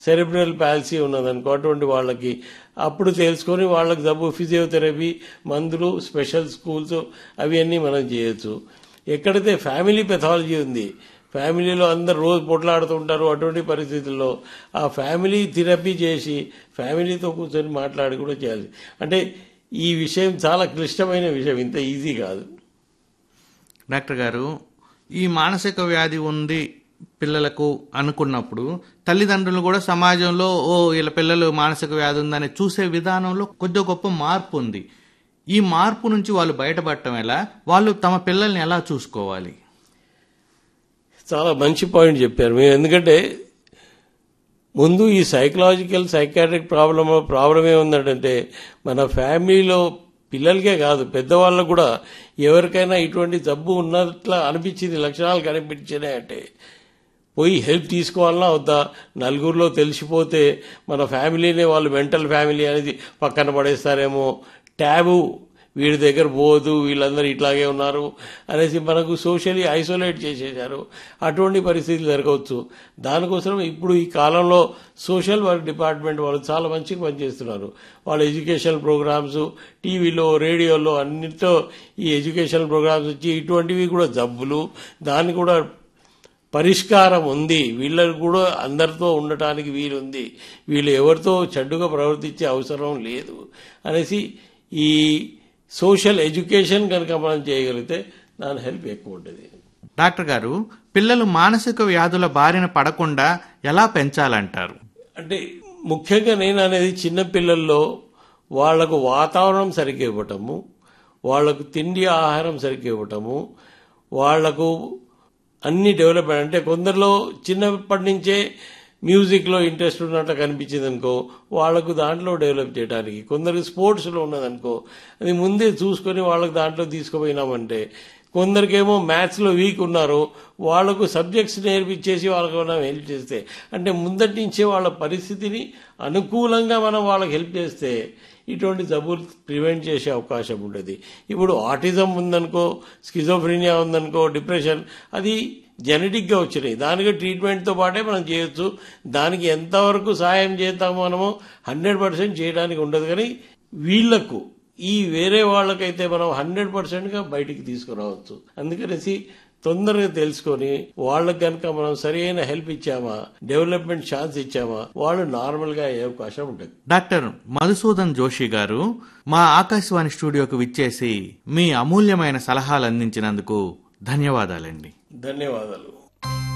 cerebral policy ఉన్నదనుకో అటువంటి వాళ్ళకి అప్పుడు తెలుసుకొని వాళ్ళకి జబ్బు ఫిజియోథెరపీ మందులు స్పెషల్ స్కూల్స్ అవన్నీ మనం చేయొచ్చు ఎక్కడైతే ఫ్యామిలీ పెథాలజీ ఉంది ఫ్యామిలీలో అందరు రోజు పొట్లాడుతుంటారు అటువంటి పరిస్థితుల్లో ఆ ఫ్యామిలీ థెరపీ చేసి ఫ్యామిలీతో కూర్చొని మాట్లాడి కూడా చేయాలి అంటే ఈ విషయం చాలా క్లిష్టమైన విషయం ఇంత ఈజీ కాదు డాక్టర్ గారు ఈ మానసిక వ్యాధి ఉంది పిల్లలకు అనుకున్నప్పుడు తల్లిదండ్రులు కూడా సమాజంలో ఓ వీళ్ళ పిల్లలు మానసిక వ్యాధి ఉందని చూసే విధానంలో కొద్ది గొప్ప మార్పు ఉంది ఈ మార్పు నుంచి వాళ్ళు బయటపడటం ఎలా వాళ్ళు తమ పిల్లల్ని ఎలా చూసుకోవాలి చాలా మంచి పాయింట్ చెప్పారు మీరు ఎందుకంటే ముందు ఈ సైకలాజికల్ సైకాట్రిక్ ప్రాబ్లమ్ ప్రాబ్లం ఏముందంటే మన ఫ్యామిలీలో పిల్లలకే కాదు పెద్దవాళ్ళకు కూడా ఎవరికైనా ఇటువంటి జబ్బు ఉన్నట్లా అనిపించింది లక్షణాలు కనిపించినాయంటే పోయి హెల్ప్ తీసుకోవాలన్నా వద్దా నలుగురిలో తెలిసిపోతే మన ఫ్యామిలీనే వాళ్ళు మెంటల్ ఫ్యామిలీ అనేది పక్కన పడేస్తారేమో ట్యాబు వీడి దగ్గర పోదు వీళ్ళందరూ ఇట్లాగే ఉన్నారు అనేసి మనకు సోషలీ ఐసోలేట్ చేసేశారు అటువంటి పరిస్థితులు జరగవచ్చు దానికోసం ఇప్పుడు ఈ కాలంలో సోషల్ వర్క్ డిపార్ట్మెంట్ వాళ్ళు చాలా మంచిగా పనిచేస్తున్నారు వాళ్ళ ఎడ్యుకేషన్ ప్రోగ్రామ్స్ టీవీలో రేడియోలో అన్నిటితో ఈ ఎడ్యుకేషన్ ప్రోగ్రామ్స్ వచ్చి ఇటువంటివి కూడా జబ్బులు దాన్ని కూడా పరిష్కారం ఉంది వీళ్ళకు కూడా అందరితో ఉండటానికి వీలుంది వీళ్ళు ఎవరితో చెడ్డుగా ప్రవర్తించే అవసరం లేదు అనేసి ఈ సోషల్ ఎడ్యుకేషన్ కనుక మనం చేయగలిగితే దాని హెల్ప్ ఎక్కువ ఉంటుంది డాక్టర్ గారు పిల్లలు మానసిక వ్యాధుల బారిన పడకుండా ఎలా పెంచాలంటారు అంటే ముఖ్యంగా నేను అనేది చిన్న పిల్లల్లో వాళ్లకు వాతావరణం సరిగ్గా ఇవ్వటము వాళ్లకు తిండి ఆహారం సరిగ్గా ఇవ్వటము వాళ్లకు అన్ని డెవలప్మెంట్ అంటే కొందరిలో చిన్నప్పటి నుంచే మ్యూజిక్లో ఇంట్రెస్ట్ ఉన్నట్టు కనిపించింది అనుకో వాళ్లకు దాంట్లో డెవలప్ చేయడానికి కొందరికి స్పోర్ట్స్లో ఉన్నదనుకో అది ముందే చూసుకొని వాళ్ళకి దాంట్లో తీసుకుపోయినామంటే కొందరికేమో మ్యాథ్స్లో వీక్ ఉన్నారు వాళ్లకు సబ్జెక్ట్స్ నేర్పించేసి వాళ్ళకు మనం హెల్ప్ చేస్తే అంటే ముందటి నుంచే వాళ్ళ పరిస్థితిని అనుకూలంగా మనం వాళ్ళకి హెల్ప్ చేస్తే ఇటువంటి జబ్బులు ప్రివెంట్ చేసే అవకాశం ఉంటుంది ఇప్పుడు ఆటిజం ఉందనుకో స్కిజోఫ్రీనియా ఉందనుకో డిప్రెషన్ అది జెనెటిక్గా వచ్చినాయి దానికి ట్రీట్మెంట్తో పాటే మనం చేయొచ్చు దానికి ఎంతవరకు సాయం చేస్తామో మనము హండ్రెడ్ పర్సెంట్ చేయడానికి ఉండదు కానీ వీళ్లకు ఈ వేరే వాళ్ళకైతే మనం హండ్రెడ్ పర్సెంట్గా బయటికి తీసుకురావచ్చు అందుకనేసి తొందరగా తెలుసుకొని వాళ్ళకి కనుక మనం సరైన హెల్ప్ ఇచ్చామా డెవలప్మెంట్ ఛాన్స్ ఇచ్చామా వాళ్ళు నార్మల్గా అయ్యే అవకాశం ఉంటుంది డాక్టర్ మధుసూదన్ జోషి గారు మా ఆకాశవాణి స్టూడియోకు విచ్చేసి మీ అమూల్యమైన సలహాలు అందించినందుకు ధన్యవాదాలండి ధన్యవాదాలు